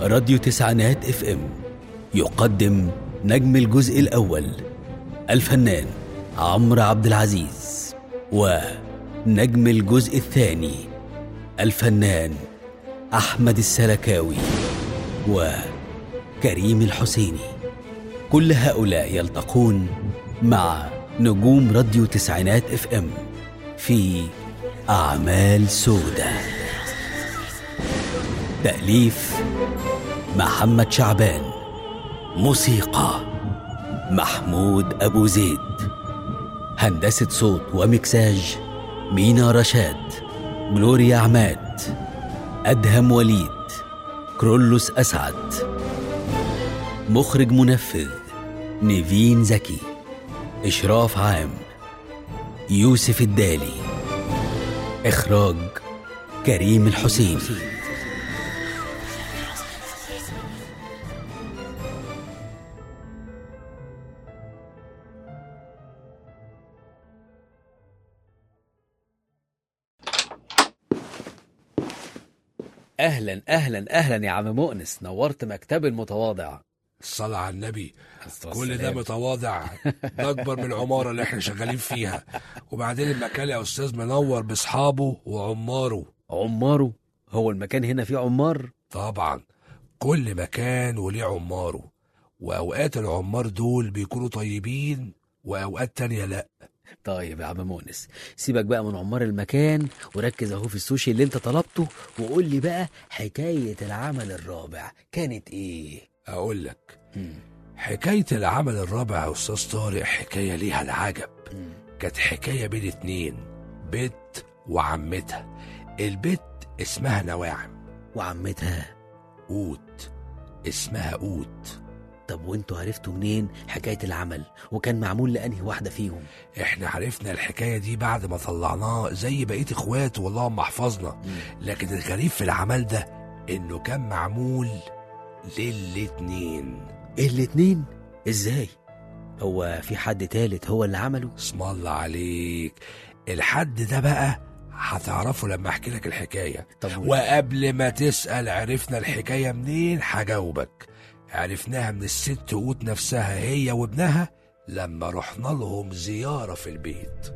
راديو تسعينات اف ام يقدم نجم الجزء الأول الفنان عمرو عبد العزيز ونجم الجزء الثاني الفنان أحمد السلكاوي وكريم الحسيني كل هؤلاء يلتقون مع نجوم راديو تسعينات اف ام في أعمال سودة تأليف محمد شعبان موسيقى محمود أبو زيد هندسة صوت ومكساج مينا رشاد جلوريا عماد أدهم وليد كرولوس أسعد مخرج منفذ نيفين زكي إشراف عام يوسف الدالي إخراج كريم الحسين أهلا أهلا أهلا يا عم مؤنس نورت مكتب المتواضع الصلاة على النبي الصلاة كل ده والسلام. متواضع ده أكبر من العمارة اللي احنا شغالين فيها وبعدين المكان يا أستاذ منور بأصحابه وعماره عماره هو المكان هنا فيه عمار طبعا كل مكان وليه عماره وأوقات العمار دول بيكونوا طيبين وأوقات تانية لأ طيب يا عم مؤنس سيبك بقى من عمار المكان وركز اهو في السوشي اللي انت طلبته وقول لي بقى حكاية العمل الرابع كانت ايه أقول لك مم. حكاية العمل الرابع يا أستاذ طارق حكاية ليها العجب مم. كانت حكاية بين اتنين بنت وعمتها البنت اسمها نواعم وعمتها قوت اسمها قوت طب وانتوا عرفتوا منين حكاية العمل وكان معمول لأنهي واحدة فيهم احنا عرفنا الحكاية دي بعد ما طلعناه زي بقية اخواته واللهم احفظنا مم. لكن الغريب في العمل ده انه كان معمول للاتنين الاتنين ازاي هو في حد تالت هو اللي عمله اسم الله عليك الحد ده بقى هتعرفه لما احكي لك الحكاية طب وقبل ما تسأل عرفنا الحكاية منين هجاوبك عرفناها من الست قوت نفسها هي وابنها لما رحنا لهم زيارة في البيت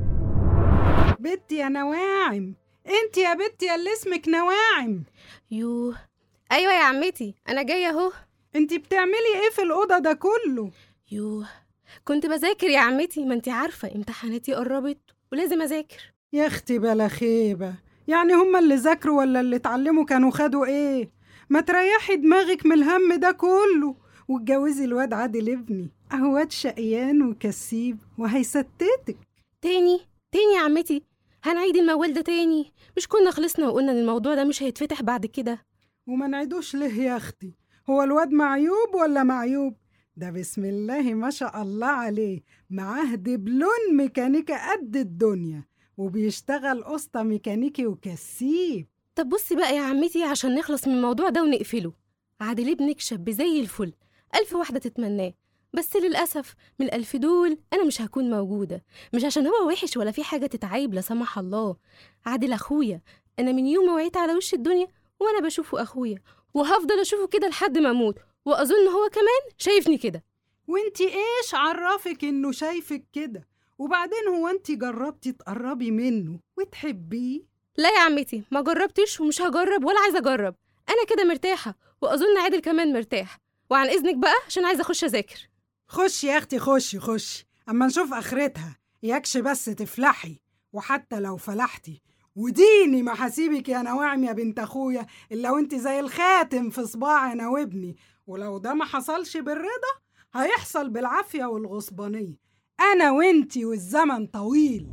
بنتي يا نواعم انت يا بنتي يا اللي اسمك نواعم يوه ايوه يا عمتي انا جايه اهو انت بتعملي ايه في الأوضة ده كله يوه كنت بذاكر يا عمتي ما انت عارفه امتحاناتي قربت ولازم اذاكر يا اختي بلا خيبة يعني هما اللي ذاكروا ولا اللي اتعلموا كانوا خدوا ايه ما تريحي دماغك من الهم ده كله واتجوزي الواد عادل ابني اهو واد شقيان وكسيب وهيستتك تاني تاني يا عمتي هنعيد الموال ده تاني مش كنا خلصنا وقلنا ان الموضوع ده مش هيتفتح بعد كده وما نعيدوش ليه يا اختي هو الواد معيوب ولا معيوب ده بسم الله ما شاء الله عليه معاه دبلون ميكانيكا قد الدنيا وبيشتغل قسطة ميكانيكي وكسيب طب بصي بقى يا عمتي عشان نخلص من الموضوع ده ونقفله عادل ابنك شاب زي الفل ألف واحدة تتمناه بس للأسف من الألف دول أنا مش هكون موجودة مش عشان هو وحش ولا في حاجة تتعيب لا سمح الله عادل أخويا أنا من يوم ما وعيت على وش الدنيا وأنا بشوفه أخويا وهفضل أشوفه كده لحد ما أموت وأظن هو كمان شايفني كده وانتي ايش عرفك انه شايفك كده وبعدين هو انتي جربتي تقربي منه وتحبيه لا يا عمتي ما جربتش ومش هجرب ولا عايزة أجرب أنا كده مرتاحة وأظن عادل كمان مرتاح وعن إذنك بقى عشان عايزة أخش أذاكر خشي يا اختي خشي خشي اما نشوف اخرتها يكش بس تفلحي وحتى لو فلحتي وديني ما هسيبك يا نواعم يا بنت اخويا الا وانت زي الخاتم في صباعي انا وابني ولو ده ما حصلش بالرضا هيحصل بالعافيه والغصبانيه انا وانتي والزمن طويل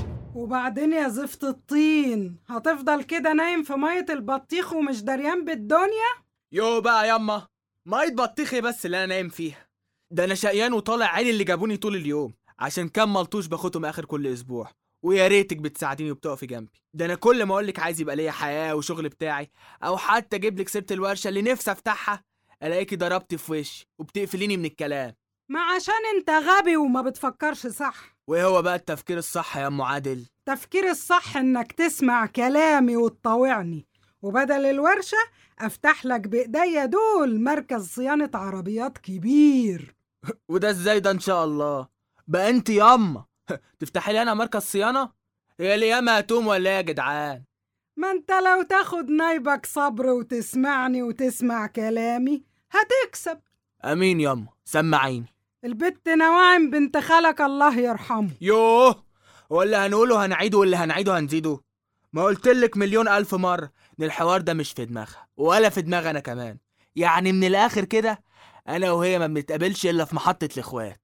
وبعدين يا زفت الطين هتفضل كده نايم في ميه البطيخ ومش دريان بالدنيا يو بقى ياما مية بطيخي بس اللي انا نايم فيها ده انا شقيان وطالع عيني اللي جابوني طول اليوم عشان كام ملطوش باخدهم اخر كل اسبوع ويا ريتك بتساعديني وبتقفي جنبي ده انا كل ما اقولك عايز يبقى ليا حياه وشغل بتاعي او حتى اجيب لك سيره الورشه اللي نفسي افتحها الاقيكي ضربتي في وشي وبتقفليني من الكلام ما عشان انت غبي وما بتفكرش صح وايه هو بقى التفكير الصح يا ام عادل تفكير الصح انك تسمع كلامي وتطاوعني وبدل الورشة أفتح لك بإيديا دول مركز صيانة عربيات كبير وده ازاي ده ان شاء الله بقى انت ياما تفتحي لي انا مركز صيانه هي اللي ياما هتقوم ولا ايه يا جدعان ما انت لو تاخد نايبك صبر وتسمعني وتسمع كلامي هتكسب امين ياما سمعيني البت نواعم بنت خالك الله يرحمه يوه ولا هنقوله هنعيده واللي هنعيده هنزيده ما قلتلك مليون الف مره ان الحوار ده مش في دماغها ولا في دماغي انا كمان يعني من الاخر كده انا وهي ما بنتقابلش الا في محطه الاخوات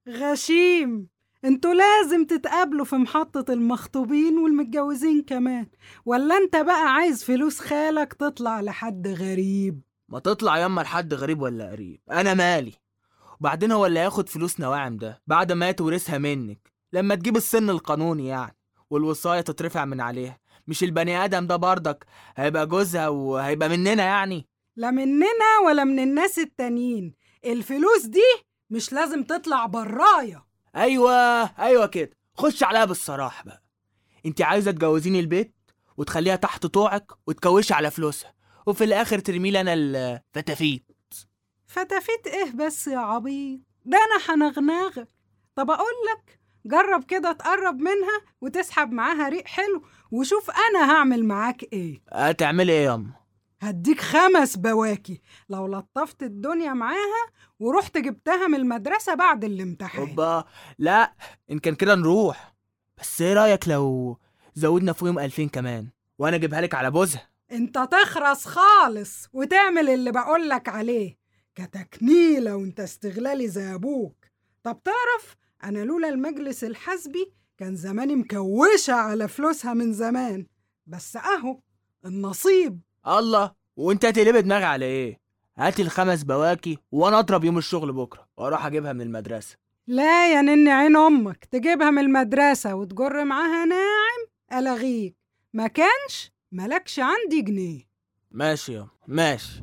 غشيم انتوا لازم تتقابلوا في محطة المخطوبين والمتجوزين كمان ولا انت بقى عايز فلوس خالك تطلع لحد غريب ما تطلع ياما لحد غريب ولا قريب انا مالي وبعدين هو اللي هياخد فلوس نواعم ده بعد ما تورثها منك لما تجيب السن القانوني يعني والوصايه تترفع من عليها مش البني ادم ده برضك هيبقى جوزها وهيبقى مننا يعني لا مننا ولا من الناس التانيين الفلوس دي مش لازم تطلع برايا ايوه ايوه كده خش عليها بالصراحه بقى انت عايزه تجوزيني البيت وتخليها تحت طوعك وتكوشي على فلوسها وفي الاخر ترمي لي انا الفتافيت فتافيت ايه بس يا عبيط ده انا هنغنغك طب اقول لك جرب كده تقرب منها وتسحب معاها ريق حلو وشوف انا هعمل معاك ايه هتعملي ايه ياما هديك خمس بواكي لو لطفت الدنيا معاها ورحت جبتها من المدرسة بعد الامتحان اوبا لا ان كان كده نروح بس ايه رايك لو زودنا فيهم 2000 كمان وانا اجيبها لك على بوزها انت تخرس خالص وتعمل اللي بقولك عليه كتكنيلة وانت استغلالي زي ابوك طب تعرف انا لولا المجلس الحزبي كان زماني مكوشة على فلوسها من زمان بس اهو النصيب الله وانت هتقلبي دماغي على ايه هاتي الخمس بواكي وانا اضرب يوم الشغل بكره واروح اجيبها من المدرسه لا يا نني عين امك تجيبها من المدرسة وتجر معاها ناعم الغيك ما كانش ملكش عندي جنيه ماشي يا ماشي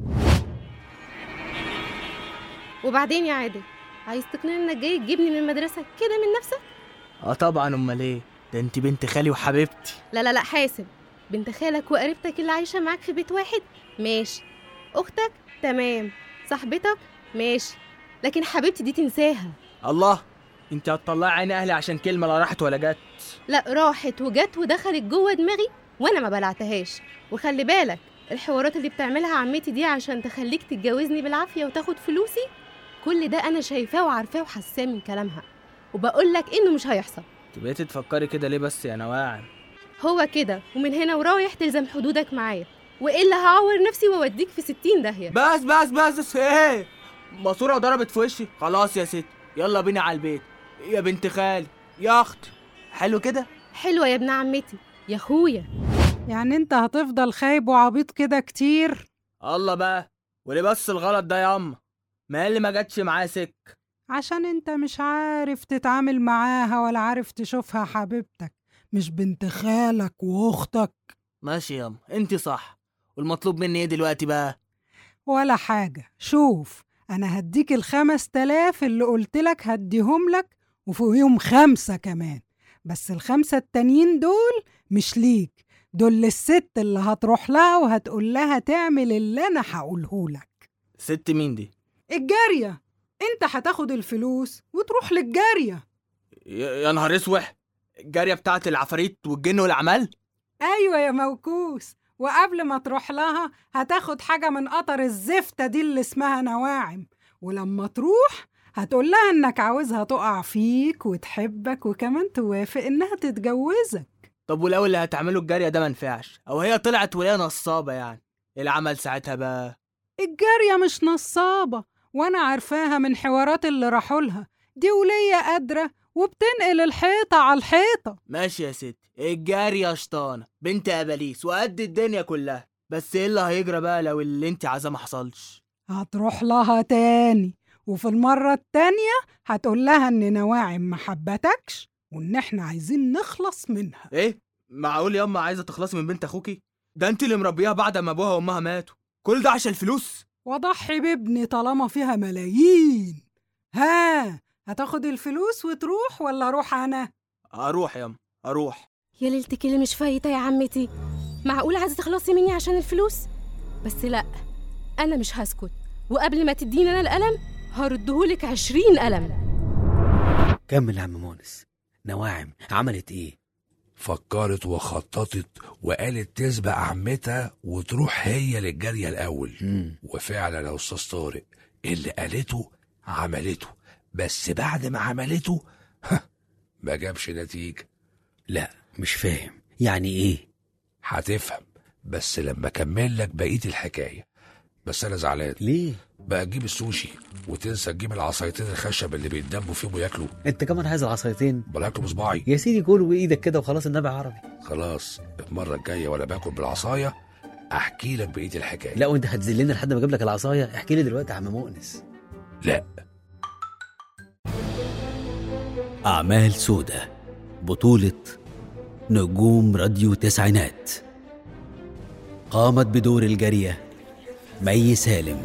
وبعدين يا عادل عايز تقنعني انك جاي تجيبني من المدرسه كده من نفسك اه طبعا امال ايه ده انت بنت خالي وحبيبتي لا لا لا حاسب بنت خالك وقريبتك اللي عايشه معاك في بيت واحد ماشي اختك تمام صاحبتك ماشي لكن حبيبتي دي تنساها الله انت هتطلعي عين اهلي عشان كلمه لا راحت ولا جت لا راحت وجت ودخلت جوه دماغي وانا ما بلعتهاش وخلي بالك الحوارات اللي بتعملها عمتي دي عشان تخليك تتجوزني بالعافيه وتاخد فلوسي كل ده انا شايفاه وعارفاه وحاساه من كلامها وبقول لك انه مش هيحصل انت بقيتي تفكري كده ليه بس يا نواعم هو كده ومن هنا ورايح تلزم حدودك معايا والا هعور نفسي واوديك في ستين داهيه بس بس بس بس ايه ماسوره ضربت في وشي خلاص يا ست يلا بينا على البيت يا بنت خالي يا اختي حلو كده حلوه يا ابن عمتي يا اخويا يعني انت هتفضل خايب وعبيط كده كتير الله بقى وليه بس الغلط ده يا اما ما هي اللي ما جاتش معاه سك عشان انت مش عارف تتعامل معاها ولا عارف تشوفها حبيبتك مش بنت خالك واختك ماشي يا اما انت صح والمطلوب مني ايه دلوقتي بقى ولا حاجة شوف أنا هديك الخمس تلاف اللي قلتلك هديهم لك وفوقيهم خمسة كمان بس الخمسة التانيين دول مش ليك دول للست اللي هتروح لها وهتقول لها تعمل اللي أنا هقوله لك ست مين دي الجارية انت هتاخد الفلوس وتروح للجارية يا يا نهار اسوح الجاريه بتاعت العفاريت والجن والعمال أيوة يا موكوس وقبل ما تروح لها هتاخد حاجة من قطر الزفتة دي اللي اسمها نواعم ولما تروح هتقول لها إنك عاوزها تقع فيك وتحبك وكمان توافق إنها تتجوزك طب ولو اللي هتعمله الجاريه ده ما نفعش او هي طلعت وهي نصابه يعني إيه العمل ساعتها بقى الجارية مش نصابة وأنا عارفاها من حوارات اللي راحولها دي ولية قادرة وبتنقل الحيطة على الحيطة ماشي يا ستي الجاريه شطانه بنت اباليس وقد الدنيا كلها بس ايه اللي هيجرى بقى لو اللي انت عايزاه ما حصلش هتروح لها تاني وفي المرة التانية هتقول لها إن نواعم ما حبتكش وإن إحنا عايزين نخلص منها ايه معقول يا اما عايزه تخلصي من بنت اخوكي ده انت اللي مربيها بعد ما ابوها وامها ماتوا كل ده عشان الفلوس وضحي بابني طالما فيها ملايين ها هتاخد الفلوس وتروح ولا اروح انا اروح يا اما اروح يا ليلتك اللي مش فايته يا عمتي معقول عايزة تخلصي مني عشان الفلوس؟ بس لا أنا مش هسكت وقبل ما تديني أنا القلم هردهولك عشرين قلم كمل يا عم مونس نواعم عملت ايه فكرت وخططت وقالت تسبق عمتها وتروح هي للجارية الأول مم. وفعلا يا أستاذ طارق اللي قالته عملته بس بعد ما عملته ما جابش نتيجة لا مش فاهم يعني ايه هتفهم بس لما أكمل لك بقية الحكاية بس أنا زعلان ليه بقى تجيب السوشي وتنسى تجيب العصايتين الخشب اللي بيتدبوا فيهم وياكلوا انت كمان عايز العصايتين بل ياكلوا بصباعي يا سيدي كل بايدك كده وخلاص النبي عربي خلاص المرة الجاية ولا باكل بالعصاية أحكي لك بقية الحكاية لا وانت هتذلني لحد ما اجيب لك العصايه احكي لي دلوقتي يا عم مؤنس لا أعمال سودة بطولة نجوم راديو تسعينات قامت بدور الجارية مي سالم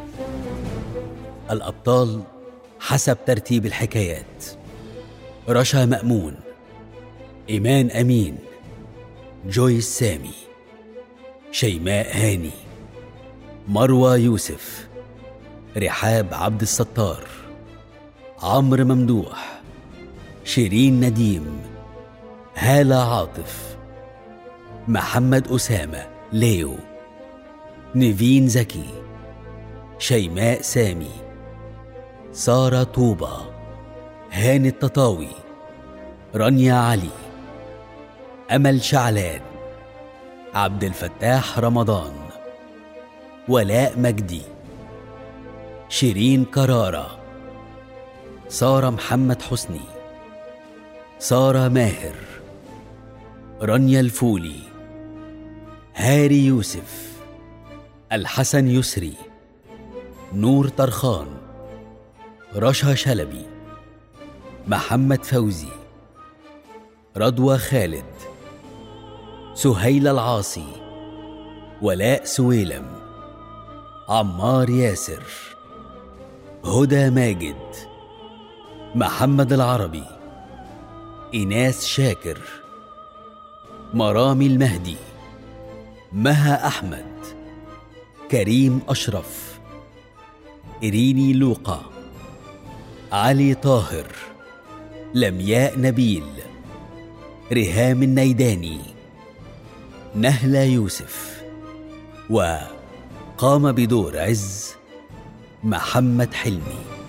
الأبطال حسب ترتيب الحكايات رشا مأمون إيمان أمين جويس سامي شيماء هاني مروى يوسف رحاب عبد الستار عمرو ممدوح شيرين نديم هالة عاطف محمد أسامة ليو نيفين زكي شيماء سامي سارة طوبة هاني التطاوي رانيا علي أمل شعلان عبد الفتاح رمضان ولاء مجدي شيرين كرارة سارة محمد حسني سارة ماهر رانيا الفولي هاري يوسف الحسن يسري نور طرخان رشا شلبي محمد فوزي رضوى خالد سهيل العاصي ولاء سويلم عمار ياسر هدى ماجد محمد العربي إيناس شاكر مرامي المهدي مها أحمد كريم أشرف إريني لوقا علي طاهر لمياء نبيل ريهام النيداني نهلة يوسف وقام بدور عز محمد حلمي